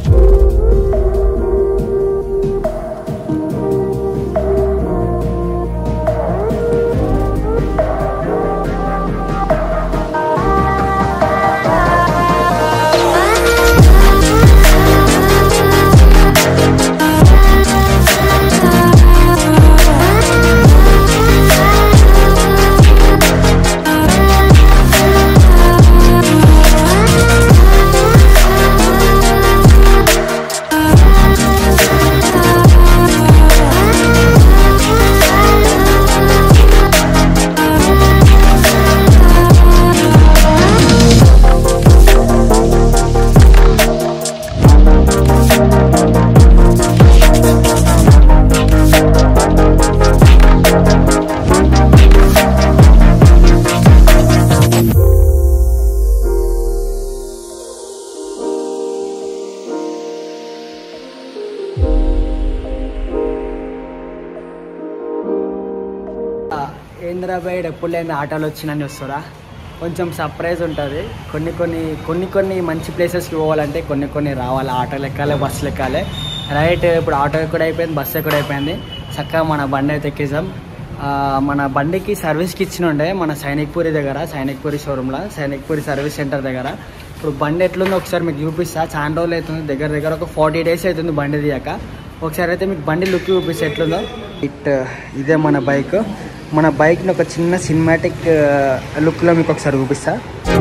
ఏంద్రాబాయ్ ఎప్పుడు లేని ఆటోలు వచ్చినని వస్తారా కొంచెం సర్ప్రైజ్ ఉంటుంది కొన్ని కొన్ని కొన్ని కొన్ని మంచి ప్లేసెస్కి పోవాలంటే కొన్ని కొన్ని రావాలి ఆటోలు ఎక్కాలి బస్సులు ఎక్కాలి రైట్ ఇప్పుడు ఆటో కూడా అయిపోయింది బస్సు కూడా అయిపోయింది చక్కగా మన బండి అయితే ఎక్కేసాం ఆ, మన బండికి సర్వీస్కి ఇచ్చినుండే మన సైనిక్పూరి దగ్గర సైనిక్పూరి షోరూంలో సైనిక్పూరి సర్వీస్ సెంటర్ దగ్గర ఇప్పుడు బండి ఎట్లుందో ఒకసారి మీకు చూపిస్తా చాలా రోజులు అవుతుంది దగ్గర దగ్గర ఒక ఫార్టీ డేస్ అవుతుంది బండి తీయక ఒకసారి అయితే మీకు బండి లుక్ చూపిస్తే ఎట్లుందో ఇట్ ఇదే మన బైక్ మన బైక్ని ఒక చిన్న సినిమాటిక్ లుక్లో మీకు ఒకసారి చూపిస్తా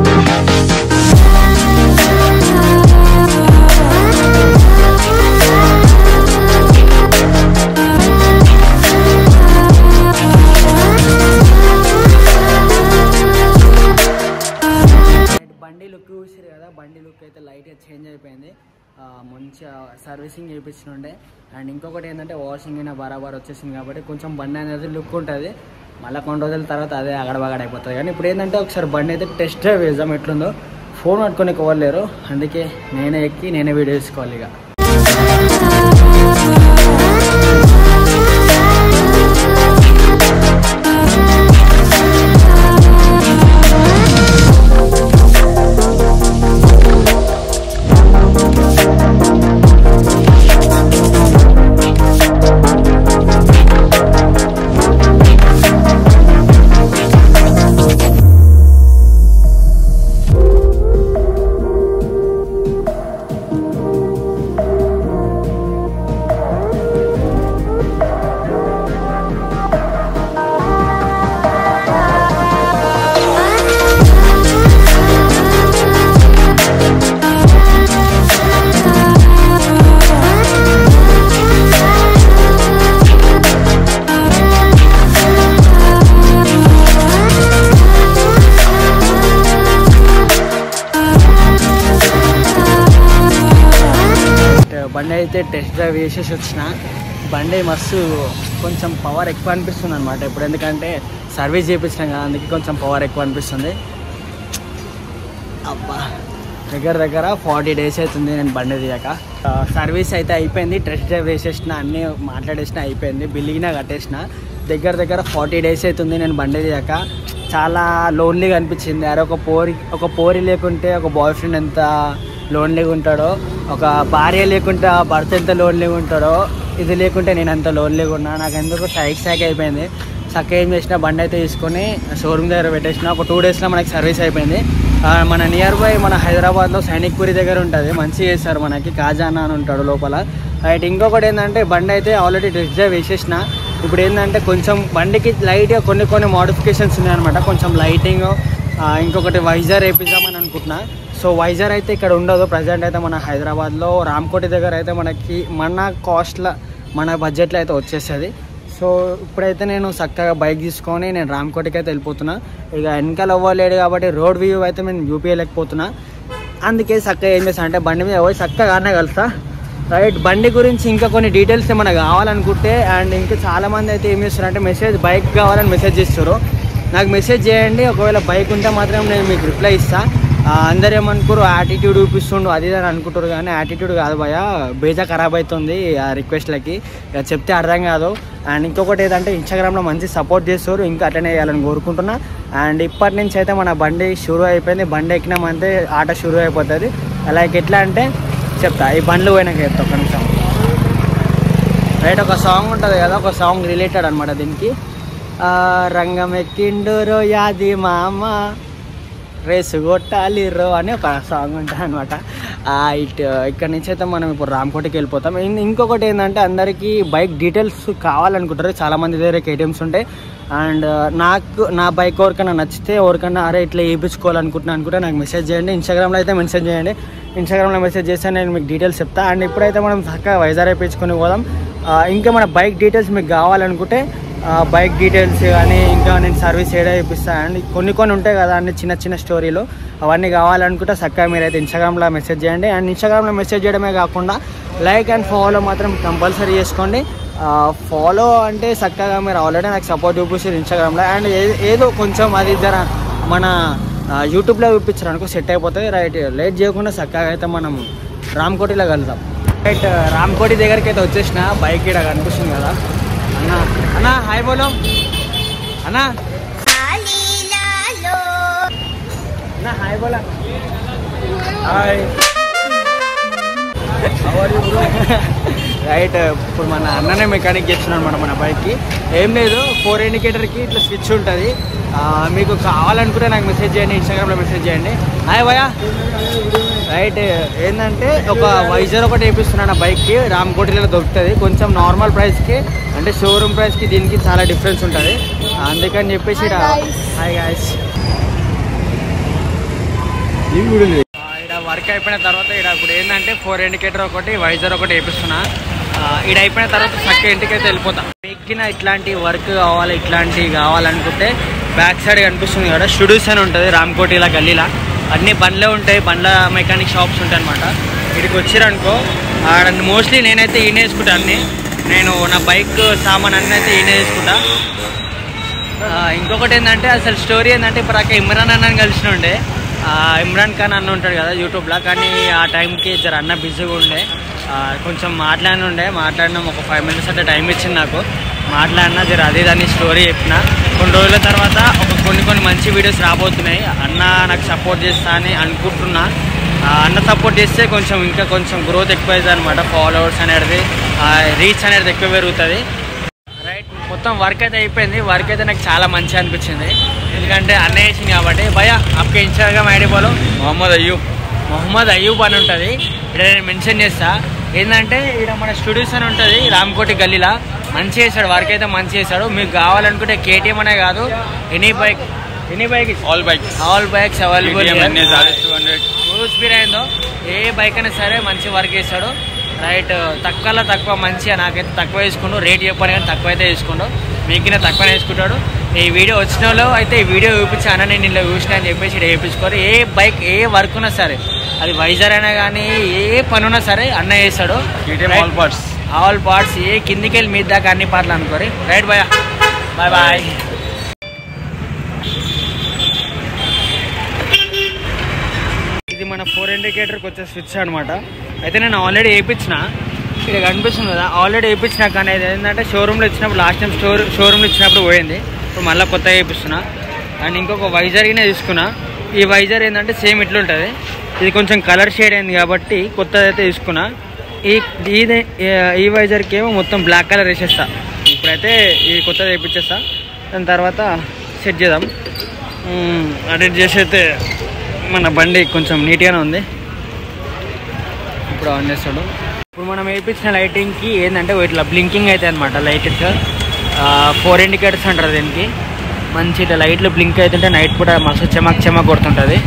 బండి లుక్ చూసారు కదా బండి లుక్ అయితే లైట్గా చేంజ్ అయిపోయింది ఆ, మంచిగా సర్వీసింగ్ చేయించినుండే అండ్ ఇంకొకటి ఏంటంటే వాషింగ్ అయినా బరాబర్ వచ్చేసింది కాబట్టి కొంచెం బండి అనేది లుక్ ఉంటుంది మళ్ళీ కొన్ని రోజుల తర్వాత అదే అగడబగడ అయిపోతుంది కానీ ఇప్పుడు ఏంటంటే ఒకసారి బండి అయితే టెస్ట్ డ్రైవ్ వేద్దాం ఎట్లుందో ఫోన్ పట్టుకొని కోవలేరు అందుకే నేనే ఎక్కి నేనే వీడియో తీసుకోవాలి ఇక బండి అయితే టెస్ట్ డ్రైవ్ చేసేసి వచ్చిన బండి మస్తు కొంచెం పవర్ ఎక్కువ అనిపిస్తుంది అనమాట ఇప్పుడు ఎందుకంటే సర్వీస్ చేయించినాం కదా అందుకే కొంచెం పవర్ ఎక్కువ అనిపిస్తుంది అబ్బా దగ్గర దగ్గర ఫార్టీ డేస్ అవుతుంది నేను బండి తీయక ఆ, సర్వీస్ అయితే అయిపోయింది టెస్ట్ డ్రైవ్ వేసేసిన అన్నీ మాట్లాడేసిన అయిపోయింది బిల్లిగినా కట్టేసిన దగ్గర దగ్గర ఫార్టీ డేస్ అవుతుంది నేను బండి తీయక చాలా లోన్లీగా అనిపించింది అరే ఒక పోరి ఒక పోరి లేకుంటే ఒక బాయ్ ఫ్రెండ్ ఎంత లోన్లీగా ఉంటాడో ఒక భార్య లేకుంటే ఆ భర్త ఎంత లోన్లీగా ఉంటాడో ఇది లేకుంటే నేను అంత లోన్లీగా ఉన్నా నాకు ఎందుకు సైక్ సైక్ అయిపోయింది చక్క ఏం చేసిన బండి అయితే తీసుకొని షోరూమ్ దగ్గర పెట్టేసిన ఒక టూ డేస్లో మనకి సర్వీస్ అయిపోయింది ఆ, మన నియర్ బై మన హైదరాబాద్లో సైనిక్పూరి దగ్గర ఉంటుంది మంచిగా చేస్తారు మనకి కాజానా అని ఉంటాడు లోపల రైట్ ఇంకొకటి ఏంటంటే బండి అయితే ఆల్రెడీ టెస్ట్ డ్రైవ్ వేసేసిన ఇప్పుడు ఏంటంటే కొంచెం బండికి లైట్గా కొన్ని కొన్ని మోడిఫికేషన్స్ ఉన్నాయన్నమాట కొంచెం లైటింగ్ ఇంకొకటి వైజర్ వేపిద్దామని అనుకుంటున్నా సో వైజర్ అయితే ఇక్కడ ఉండదు ప్రజెంట్ అయితే మన హైదరాబాద్లో రామ్కోటి దగ్గర అయితే మనకి మన కాస్ట్లో మన బడ్జెట్లో అయితే వచ్చేస్తుంది సో ఇప్పుడైతే నేను చక్కగా బైక్ తీసుకొని నేను రామ్కోటికి అయితే వెళ్ళిపోతున్నా ఇక వెనకాల అవ్వలేడు కాబట్టి రోడ్ వ్యూ అయితే నేను చూపించలేకపోతున్నా అందుకే చక్కగా ఏం చేస్తాను అంటే బండి మీద పోయి చక్కగా ఆనే కలుస్తా రైట్ బండి గురించి ఇంకా కొన్ని డీటెయిల్స్ ఏమైనా కావాలనుకుంటే అండ్ ఇంకా చాలామంది అయితే ఏం చేస్తారంటే మెసేజ్ బైక్ కావాలని మెసేజ్ చేస్తారు నాకు మెసేజ్ చేయండి ఒకవేళ బైక్ ఉంటే మాత్రం నేను మీకు రిప్లై ఇస్తా ఆ, అందరు ఏమనుకోరు యాటిట్యూడ్ చూపిస్తుండు అది ఇది అని అనుకుంటారు కానీ యాటిట్యూడ్ కాదు భయ బేజా ఖరాబ్ అవుతుంది ఆ రిక్వెస్ట్లకి ఇక చెప్తే అర్థం కాదు అండ్ ఇంకొకటి ఏంటంటే ఇన్స్టాగ్రామ్లో మంచి సపోర్ట్ చేస్తారు ఇంకా అట్లనే చేయాలని కోరుకుంటున్నా అండ్ ఇప్పటి నుంచి అయితే మన బండి షురూ అయిపోయింది బండి ఎక్కినామంటే ఆట షురూ అయిపోతుంది లైక్ ఎట్లా అంటే చెప్తా ఈ బండ్లు పోయినాక చెప్తా ఒక నిమిషం రైట్ ఒక సాంగ్ ఉంటుంది కదా ఒక సాంగ్ రిలేటెడ్ అనమాట దీనికి ఆ, రంగం ఎక్కిండురో యాది మామ రేసు కొట్టాలి రో అని ఒక సాంగ్ ఉంటుంది అనమాట ఇట్ ఇక్కడ నుంచి అయితే మనం ఇప్పుడు రామ్కోటికి వెళ్ళిపోతాం ఇం- ఇంకొకటి ఏంటంటే అందరికీ బైక్ డీటెయిల్స్ కావాలనుకుంటారు చాలా మంది దగ్గర కేటీఎమ్స్ ఉంటాయి అండ్ నాకు నా బైక్ ఎవరికైనా నచ్చితే ఎవరికైనా అరే ఇట్లా వేయించుకోవాలనుకుంటున్నాను అనుకుంటే నాకు మెసేజ్ చేయండి ఇన్స్టాగ్రామ్లో అయితే మెసేజ్ చేయండి ఇన్స్టాగ్రామ్లో మెసేజ్ చేస్తే నేను మీకు డీటెయిల్స్ చెప్తా అండ్ ఇప్పుడైతే మనం చక్కగా వైజాగ్ వేయించుకొని పోదాం ఆ, ఇంకా మన బైక్ డీటెయిల్స్ మీకు కావాలనుకుంటే ఆ, బైక్ డీటెయిల్స్ కానీ ఇంకా నేను సర్వీస్ చేయడం ఇప్పిస్తాను అండ్ కొన్ని కొన్ని ఉంటాయి కదా అన్ని చిన్న చిన్న స్టోరీలు అవన్నీ కావాలనుకుంటే చక్కగా మీరైతే ఇన్స్టాగ్రామ్లో మెసేజ్ చేయండి అండ్ ఇన్స్టాగ్రామ్లో మెసేజ్ చేయడమే కాకుండా లైక్ అండ్ ఫాలో మాత్రం కంపల్సరీ చేసుకోండి ఫాలో అంటే చక్కగా మీరు ఆల్రెడీ నాకు సపోర్ట్ చూపిస్తారు ఇన్స్టాగ్రామ్లో అండ్ ఏదో కొంచెం అది జర మన ఆ, యూట్యూబ్లో చూపించారు అనుకో సెట్ అయిపోతుంది రైట్ లేట్ చేయకుండా చక్కగా అయితే మనం రామ్కోటిలో కలుద్దాం రైట్ రామ్కోటి దగ్గరికి అయితే వచ్చేసిన బైక్ ఇక్కడ కనిపిస్తుంది కదా అన్న అన్న హాయ్ బోలో అన్న అన్న హాయ్ బోలా హాయ్ రైట్ ఇప్పుడు మన అన్ననే మెకానిక్ చేస్తున్నాడు అనమాట మన బైక్కి ఏం లేదు ఫోర్ ఇండికేటర్కి ఇట్లా స్విచ్ ఉంటుంది మీకు కావాలనుకుంటే నాకు మెసేజ్ చేయండి ఇన్స్టాగ్రామ్లో మెసేజ్ చేయండి హాయ్ భయ రైట్ ఏంటంటే ఒక వైజర్ ఒకటి వేపిస్తున్నాను ఆ బైక్కి రామ్కోటిలో దొరుకుతుంది కొంచెం నార్మల్ ప్రైస్కి అంటే షోరూమ్ ప్రైస్కి దీనికి చాలా డిఫరెన్స్ ఉంటుంది అందుకని చెప్పేసి ఈడ- హాయ్ గాయస్ ఇక్కడ వర్క్ అయిపోయిన తర్వాత ఇక్కడ ఇప్పుడు ఏంటంటే ఫోర్ ఇండికేటర్ ఒకటి వైజర్ ఒకటి వేపిస్తున్నా ఇక్కడ అయిపోయిన తర్వాత చక్క ఇంటికి అయితే వెళ్ళిపోతాం ఎక్కిన ఇట్లాంటి వర్క్ కావాలి ఇట్లాంటివి కావాలనుకుంటే బ్యాక్ సైడ్ కనిపిస్తుంది కదా స్టూడియోస్ అని ఉంటుంది రామ్కోటిలా గల్లీలా అన్ని బండ్లే ఉంటాయి బండ్ల మెకానిక్ షాప్స్ ఉంటాయి అనమాట ఇక్కడికి వచ్చిరనుకో ఆడ మోస్ట్లీ నేనైతే ఈయన వేసుకుంటా అన్ని నేను నా బైక్ సామాన్ అన్నీ అయితే ఈయన వేసుకుంటా ఆ, ఇంకొకటి ఏంటంటే అసలు స్టోరీ ఏంటంటే ఇప్పుడు అక్కడ ఇమ్రాన్ అన్నని కలిసిన ఉండే ఆ, ఇమ్రాన్ ఖాన్ అన్న ఉంటాడు కదా యూట్యూబ్లో కానీ ఆ టైంకి జర అన్న బిజీగా ఉండే ఆ, కొంచెం మాట్లాడిన ఉండే మాట్లాడినాం ఒక ఫైవ్ మినిట్స్ అంటే టైం ఇచ్చింది నాకు మాట్లాడినా జర అదే దాన్ని స్టోరీ చెప్పిన కొన్ని రోజుల తర్వాత ఒక కొన్ని కొన్ని మంచి వీడియోస్ రాబోతున్నాయి అన్న నాకు సపోర్ట్ చేస్తా అని అనుకుంటున్నా ఆ, అన్న సపోర్ట్ చేస్తే కొంచెం ఇంకా కొంచెం గ్రోత్ ఎక్కువ అవుతుంది అనమాట ఫాలోవర్స్ అనేది రీచ్ అనేది ఎక్కువ పెరుగుతుంది రైట్ మొత్తం వర్క్ అయితే అయిపోయింది వర్క్ అయితే నాకు చాలా మంచి అనిపించింది ఎందుకంటే అన్న వేసింది కాబట్టి భయ అప్కే ఇన్స్టాగ్రామ్ ఐడి పోలో మొహమ్మద్ అయ్యూబ్ మొహమ్మద్ అయ్యూబ్ అని ఉంటుంది ఇక్కడ నేను మెన్షన్ చేస్తా ఏంటంటే ఇక్కడ మన స్టూడియోస్ అని ఉంటుంది రామ్కోటి గల్లీలా మంచి చేశాడు వర్క్ అయితే మంచి చేశాడు మీకు కావాలనుకుంటే కేటీఎం అనే కాదు any bike any bike all bikes all bikes available two hundred రూల్స్ అయిందో ఏ బైక్ అయినా సరే మంచి వర్క్ చేస్తాడు రైట్ తక్కువలో తక్కువ మంచిగా నాకైతే తక్కువ వేసుకుండు రేట్ చెప్పాను కానీ తక్కువ అయితే వేసుకుండు మీకినా తక్కువ వేసుకుంటాడు ఈ వీడియో వచ్చిన వాళ్ళు అయితే ఈ వీడియో చూపించి అన్న నేను ఇలా చూసిన అని చెప్పేసి ఇక్కడ వేయించుకోరు ఏ బైక్ ఏ వర్క్ ఉన్నా సరే అది వైజర్ అయినా కానీ ఏ పని ఉన్నా సరే అన్న చేస్తాడు KTM all parts all parts ఏ కిందికి వెళ్ళి మీద దాకా అన్ని పాటలు అనుకోరి రైట్ బాయ్ బాయ్ బాయ్ ఇది మన ఫోర్ ఇండికేటర్కి వచ్చే స్విచ్ అనమాట అయితే నేను ఆల్రెడీ వేయించిన ఇక్కడ కనిపిస్తుంది కదా ఆల్రెడీ వేయించిన కానీ ఇది ఏంటంటే షోరూమ్లో ఇచ్చినప్పుడు లాస్ట్ టైం స్టోర్ షోరూమ్లో ఇచ్చినప్పుడు పోయింది ఇప్పుడు మళ్ళీ కొత్తగా వేయిస్తున్నా అండ్ ఇంకొక వైజర్గానే తీసుకున్నా ఈ వైజర్ ఏంటంటే సేమ్ ఇట్లుంటుంది ఇది కొంచెం కలర్ షేడ్ అయింది కాబట్టి కొత్తది అయితే తీసుకున్నా ఈ ఇది ఈ వైజర్కి ఏమో మొత్తం బ్లాక్ కలర్ వేసేస్తా ఇప్పుడైతే ఈ కొత్తది వేయించేస్తా దాని తర్వాత సెట్ చేద్దాం అడిట్ చేసి అయితే మన బండి కొంచెం నీట్గానే ఉంది ఇప్పుడు ఆన్ చేస్తాడు ఇప్పుడు మనం వేయించిన లైటింగ్కి ఏంటంటే ఇట్లా బ్లింకింగ్ అయితే అనమాట లైట్ ఇట్లా ఫోర్ ఇండికేటర్స్ అంటారు దీనికి మంచి ఇట్లా లైట్లు బ్లింక్ అవుతుంటే నైట్ కూడా మస్తు చెమక్ చెమక్ కొడుతుంటుంది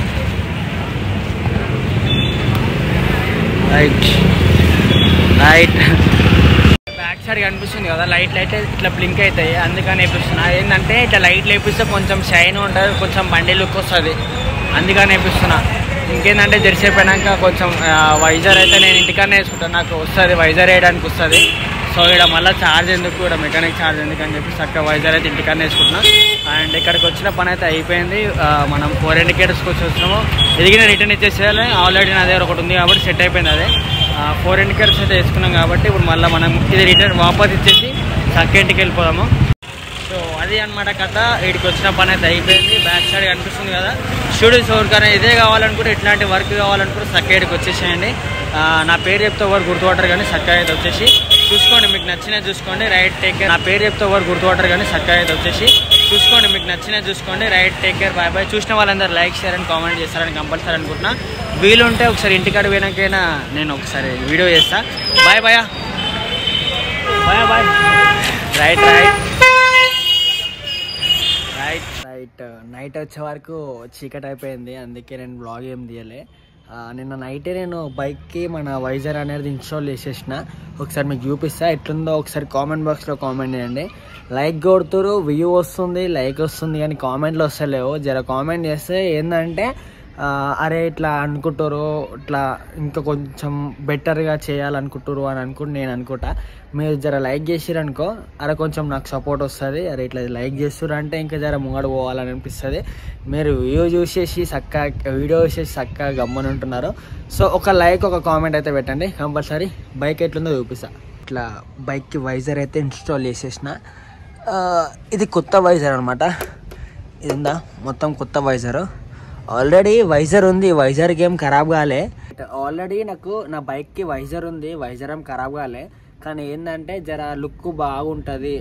రైట్ రైట్ బ్యాక్ సైడ్ కనిపిస్తుంది కదా లైట్ లైట్ ఇట్లా బ్లింక్ అవుతాయి అందుకని వేపిస్తున్నా ఏంటంటే ఇట్లా లైట్లు వేపిస్తే కొంచెం షైన్ ఉంటుంది కొంచెం బండి లుక్ వస్తుంది అందుకని వేపిస్తున్నా ఇంకేంటంటే జరిసేపోయినాక కొంచెం ఆ, వైజర్ అయితే నేను ఇంటికన్నా వేసుకుంటాను నాకు వస్తుంది వైజర్ వేయడానికి వస్తుంది సో ఇక్కడ మళ్ళీ ఛార్జ్ ఎందుకు ఇక్కడ మెకానిక్ ఛార్జ్ ఎందుకు అని చెప్పి చక్కగా వైజర్ అయితే ఇంటికన్నా వేసుకుంటున్నా అండ్ ఇక్కడికి వచ్చిన పని అయితే అయిపోయింది ఆ, మనం ఫోర్ ఇండికేటర్స్కి వచ్చి వచ్చినాము ఎదిగిన రిటర్న్ ఇచ్చేసేయాలి ఆల్రెడీ నా దగ్గర ఒకటి ఉంది కాబట్టి సెట్ అయిపోయింది అదే ఫోర్ ఇండికేటర్స్ అయితే వేసుకున్నాం కాబట్టి ఇప్పుడు మళ్ళీ మనం ఇది రిటర్న్ వాపస్ ఇచ్చేసి చక్క ఇంటికి వెళ్ళిపోదాము సో అది అన్నమాట కథ వీడికి వచ్చిన పని అయితే అయిపోయింది బ్యాక్ సైడ్ కనిపిస్తుంది కదా స్టూడియోస్ ఎవరికైనా ఇదే కావాలనుకుంటే ఇట్లాంటి వర్క్ కావాలనుకుంటే చక్క ఇక్కడికి వచ్చేసేయండి ఆ, నా పేరు చెప్తే ఎవరు గుర్తుపట్టరు కానీ చక్కగా అయితే వచ్చేసి చూసుకోండి మీకు నచ్చినది చూసుకోండి రైట్ టేక్ కేర్ నా పేరు చెప్తే ఎవరు గుర్తుపట్టరు కానీ చక్కగా అయితే వచ్చేసి చూసుకోండి మీకు నచ్చినది చూసుకోండి right take care bye bye చూసిన వాళ్ళందరూ లైక్ షేర్ అండ్ కామెంట్ చేస్తారని కంపల్సరీ అనుకుంటున్నా వీలుంటే ఒకసారి ఇంటికాడ పోయినాకైనా నేను ఒకసారి వీడియో చేస్తా bye bye bye bye right right right right night వచ్చే వరకు చీకటి అయిపోయింది అందుకే నేను బ్లాగ్ ఏం తీయలే ఆ, నిన్న నైటే నేను బైక్కి మన వైజర్ అనేది ఇన్స్టాల్ చేసేసిన ఒకసారి మీకు చూపిస్తా ఎట్లుందో ఒకసారి కామెంట్ బాక్స్లో కామెంట్ చేయండి లైక్ కొడుతురు వ్యూ వస్తుంది లైక్ వస్తుంది కానీ కామెంట్లు వస్తలేవు జర కామెంట్ చేస్తే ఏంటంటే ఆ, అరే ఇట్లా అనుకుంటారు ఇట్లా ఇంకా కొంచెం బెటర్గా చేయాలనుకుంటారు అని అనుకుంటే నేను అనుకుంటా మీరు జర లైక్ చేసిరు అనుకో అరే కొంచెం నాకు సపోర్ట్ వస్తుంది అరే ఇట్లా లైక్ చేస్తురు అంటే ఇంకా జర ముంగడు పోవాలని అనిపిస్తుంది మీరు వీడియో చూసేసి చక్కగా వీడియో చూసేసి చక్కగా గమ్మని ఉంటున్నారు సో ఒక లైక్ ఒక కామెంట్ అయితే పెట్టండి కంపల్సరీ బైక్ ఎట్లుందో చూపిస్తా ఇట్లా బైక్కి వైజర్ అయితే ఇన్స్టాల్ చేసేసిన ఆ, ఇది కొత్త వైజర్ అనమాట ఇది ఉందా మొత్తం కొత్త వైజర్ ఆల్రెడీ వైజర్ ఉంది వైజర్కి ఏం ఖరాబ్ కాలే ఆల్రెడీ నాకు నా బైక్కి వైజర్ ఉంది వైజర్ ఏం ఖరాబ్ కాలే కానీ ఏంటంటే జర లుక్ బాగుంటుంది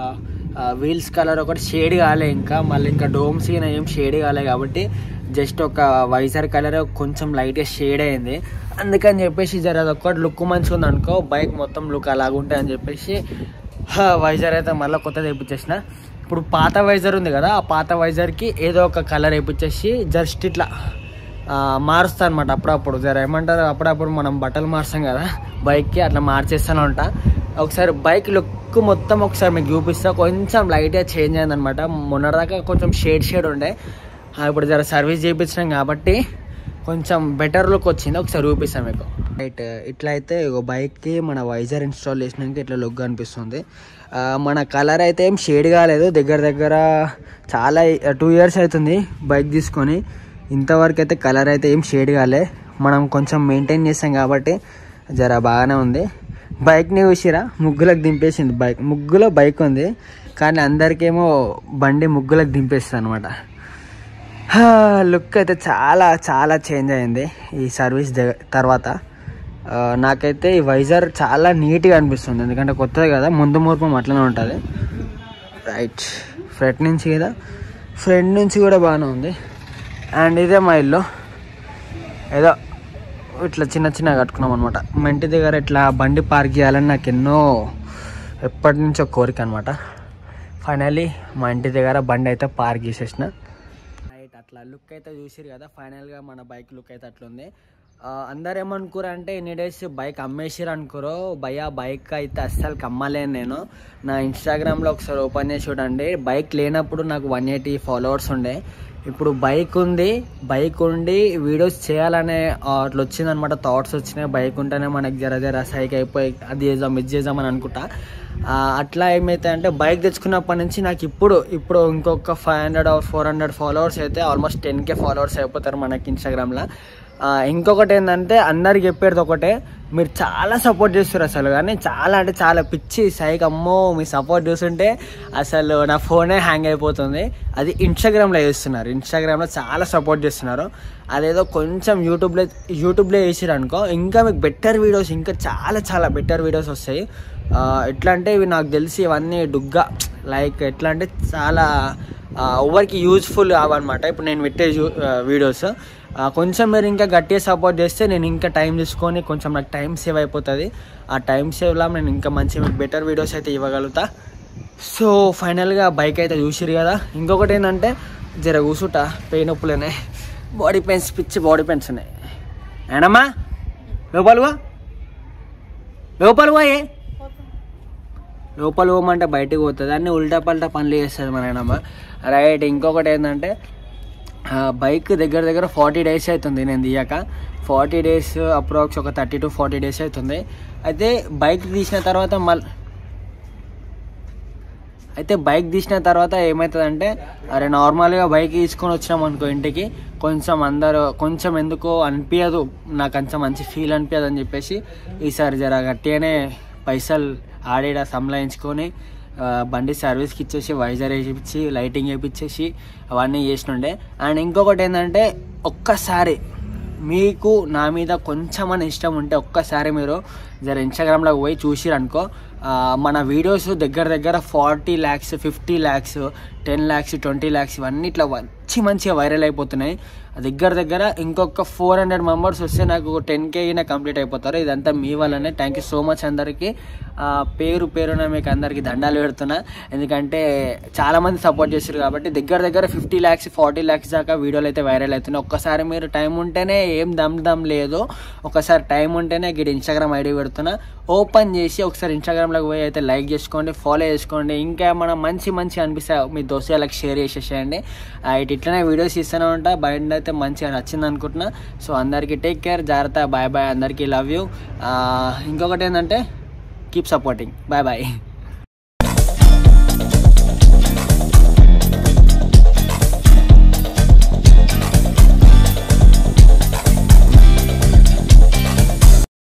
వీల్స్ కలర్ ఒకటి షేడ్ కాలే ఇంకా మళ్ళీ ఇంకా డోమ్స్ ఏం షేడ్ కాలే కాబట్టి జస్ట్ ఒక వైజర్ కలర్ కొంచెం లైట్గా షేడ్ అయింది అందుకని చెప్పేసి జర అదొక్కటి లుక్ మంచిగా ఉంది అనుకో బైక్ మొత్తం లుక్ అలాగుంటుంది అని చెప్పేసి హా, వైజర్ అయితే మళ్ళీ కొత్తది వేయించేసిన ఇప్పుడు పాత వైజర్ ఉంది కదా ఆ పాత వైజర్కి ఏదో ఒక కలర్ వేయించేసి జస్ట్ ఇట్లా ఆ, మారుస్తా అనమాట అప్పుడప్పుడు జర ఏమంటారు అప్పుడప్పుడు మనం బట్టలు మారుస్తాం కదా బైక్కి అట్లా మార్చేస్తూనే ఉంటా ఒకసారి బైక్ లుక్ మొత్తం ఒకసారి మీకు చూపిస్తా కొంచెం లైట్గా చేంజ్ అయిందనమాట మొన్నటిదాకా కొంచెం షేడ్ షేడ్ ఉండే ఆ, ఇప్పుడు జర సర్వీస్ చేయించినాం కాబట్టి కొంచెం బెటర్ లుక్ వచ్చింది ఒకసారి చూపిస్తాం మీకు రైట్ ఇట్లా అయితే ఇగో బైక్కి మన వైజర్ ఇన్స్టాల్ చేసినాక ఇట్లా లుక్ అనిపిస్తుంది ఆ, మన కలర్ అయితే ఏం షేడ్ కాలేదు దగ్గర దగ్గర చాలా టూ ఇయర్స్ అవుతుంది బైక్ తీసుకొని ఇంతవరకు అయితే కలర్ అయితే ఏం షేడ్ కాలే మనం కొంచెం మెయింటైన్ చేస్తాం కాబట్టి జర బాగానే ఉంది బైక్ని చూసిరా ముగ్గులకు దింపేసింది బైక్ ముగ్గులో బైక్ ఉంది కానీ అందరికేమో బండి ముగ్గులకు దింపేస్తుంది అనమాట లుక్ అయితే చాలా చాలా చేంజ్ అయింది ఈ సర్వీస్ దగ్గ తర్వాత ఆ, నాకైతే ఈ వైజర్ చాలా నీట్గా అనిపిస్తుంది ఎందుకంటే కొత్తది కదా ముందు మూర్పం అట్లనే ఉంటుంది రైట్ ఫ్రంట్ నుంచి కదా ఫ్రంట్ నుంచి కూడా బాగానే ఉంది అండ్ ఇదే మా ఇల్లు ఏదో ఇట్లా చిన్న చిన్నగా కట్టుకున్నాం అనమాట మా ఇంటి దగ్గర ఇట్లా బండి పార్క్ చేయాలని నాకు ఎన్నో ఎప్పటి నుంచో కోరిక అనమాట ఫైనల్లీ మా ఇంటి దగ్గర బండి అయితే పార్క్ చేసేసిన రైట్ అట్లా లుక్ అయితే చూసిరు కదా ఫైనల్గా మన బైక్ లుక్ అయితే అట్లుంది ఆ, అందరు ఏమనుకోరు అంటే ఎన్ని డేస్ బైక్ అమ్మేసిరు అనుకోరు భయ బైక్ అయితే అస్సలు అమ్మలేను నేను నా ఇన్స్టాగ్రామ్లో ఒకసారి ఓపెన్ చేసి చూడండి బైక్ లేనప్పుడు నాకు వన్ ఎయిటీ ఫాలోవర్స్ ఉండే ఇప్పుడు బైక్ ఉంది బైక్ ఉండి వీడియోస్ చేయాలనే ఆ, అట్లా వచ్చిందనమాట థాట్స్ వచ్చినాయి బైక్ ఉంటేనే మనకి జర జర సైక్ అయిపోయి అది చేద్దాం ఇది చేద్దాం అని అనుకుంటా ఆ, అట్లా ఏమైతే అంటే బైక్ తెచ్చుకున్నప్పటి నుంచి నాకు ఇప్పుడు ఇప్పుడు ఇంకొక five hundred or four hundred followers అయితే ఆల్మోస్ట్ టెన్ కే ఫాలోవర్స్ అయిపోతారు మనకి ఇన్స్టాగ్రామ్లో ఇంకొకటి ఏంటంటే అందరికి చెప్పేది ఒకటే మీరు చాలా సపోర్ట్ చేస్తారు అసలు కానీ చాలా అంటే చాలా పిచ్చి సైక్ అమ్మో మీ సపోర్ట్ చూస్తుంటే అసలు నా ఫోనే హ్యాంగ్ అయిపోతుంది అది ఇన్స్టాగ్రామ్లో చేస్తున్నారు ఇన్స్టాగ్రామ్లో చాలా సపోర్ట్ చేస్తున్నారు అదేదో కొంచెం యూట్యూబ్లో యూట్యూబ్లో వేసారు అనుకో ఇంకా మీకు బెటర్ వీడియోస్ ఇంకా చాలా చాలా బెటర్ వీడియోస్ వస్తాయి ఆ, ఎట్లా అంటే ఇవి నాకు తెలిసి ఇవన్నీ డుగ్గా లైక్ ఎట్లా అంటే చాలా ఆ, ఎవరికి యూజ్ఫుల్ అవన్నమాట ఇప్పుడు నేను పెట్టే యూ- ఆ, వీడియోస్ ఆ, కొంచెం మీరు ఇంకా గట్టిగా సపోర్ట్ చేస్తే నేను ఇంకా టైం తీసుకొని కొంచెం నాకు టైం సేవ్ అయిపోతుంది ఆ టైం సేవ్లా నేను ఇంకా మంచి బెటర్ వీడియోస్ అయితే ఇవ్వగలుగుతా సో ఫైనల్గా బైక్ అయితే చూసిరు కదా ఇంకొకటి ఏంటంటే జర కూసుట పెయిన్ నొప్పులేనే బాడీ పెయిన్స్ పిచ్చి బాడీ పెయిన్స్ ఉన్నాయి ఏనమ్మా లోపలువా లోపలువా ఏ లోపల పోమంటే బయటకు పోతుంది అన్ని ఉల్టా పల్టా పనులు చేస్తుంది మన నాయనమ్మ రైట్ ఇంకొకటి ఏంటంటే ఆ, బైక్ దగ్గర దగ్గర ఫార్టీ డేస్ అవుతుంది నేను తీయక ఫార్టీ డేస్ అప్రాక్స్ ఒక థర్టీ టు ఫార్టీ డేస్ అవుతుంది అయితే బైక్ తీసిన తర్వాత మళ్ళీ అయితే బైక్ తీసిన తర్వాత ఏమవుతుందంటే అరే నార్మల్గా బైక్ తీసుకొని వచ్చినాం అనుకో ఇంటికి కొంచెం అందరూ కొంచెం ఎందుకో అనిపించదు నాకు అంత మంచి ఫీల్ అనిపించదు అని చెప్పేసి ఈసారి జర గట్టిగానే పైసలు ఆడేడ సంలాయించుకొని ఆ, బండి సర్వీస్కి ఇచ్చేసి వైజర్ వేయించి లైటింగ్ వేయించేసి అవన్నీ చేసినుండే అండ్ ఇంకొకటి ఏంటంటే ఒక్కసారి మీకు నా మీద కొంచెం ఇష్టం ఉంటే ఒక్కసారి మీరు జర ఇన్స్టాగ్రామ్లో పోయి చూసిరనుకో ఆ, మన వీడియోస్ దగ్గర దగ్గర forty lakhs fifty lakhs ten lakhs twenty lakhs ఇవన్నీ ఇట్లా మంచి మంచిగా వైరల్ అయిపోతున్నాయి దగ్గర దగ్గర ఇంకొక ఫోర్ హండ్రెడ్ మెంబర్స్ వస్తే నాకు టెన్ కే అయినా కంప్లీట్ అయిపోతారు ఇదంతా మీ వల్లనే థ్యాంక్ యూ సో మచ్ అందరికీ ఆ, పేరు పేరున మీకు అందరికీ దండాలు పెడుతున్నా ఎందుకంటే చాలామంది సపోర్ట్ చేస్తారు కాబట్టి దగ్గర దగ్గర ఫిఫ్టీ ల్యాక్స్ ఫార్టీ ల్యాక్స్ దాకా వీడియోలు అయితే వైరల్ అవుతున్నాయి ఒక్కసారి మీరు టైం ఉంటేనే ఏం దమ్ దమ్ లేదు ఒకసారి టైం ఉంటేనే గిడి ఇన్స్టాగ్రామ్ ఐడి పెడుతున్నా ఓపెన్ చేసి ఒకసారి ఇన్స్టాగ్రామ్లోకి పోయి అయితే లైక్ చేసుకోండి ఫాలో చేసుకోండి ఇంకా మనం మంచి మంచి అనిపిస్తే మీ దోస్తులకు షేర్ చేసేసేయండి ఆ, ఇటు ఇట్లనే వీడియోస్ ఇస్తూనే ఉంటా బయట అయితే మంచిగా నచ్చింది అనుకుంటున్నా సో అందరికీ టేక్ కేర్ జాగ్రత్త బాయ్ బాయ్ అందరికీ లవ్ యూ ఇంకొకటి ఏంటంటే కీప్ సపోర్టింగ్ బాయ్ బాయ్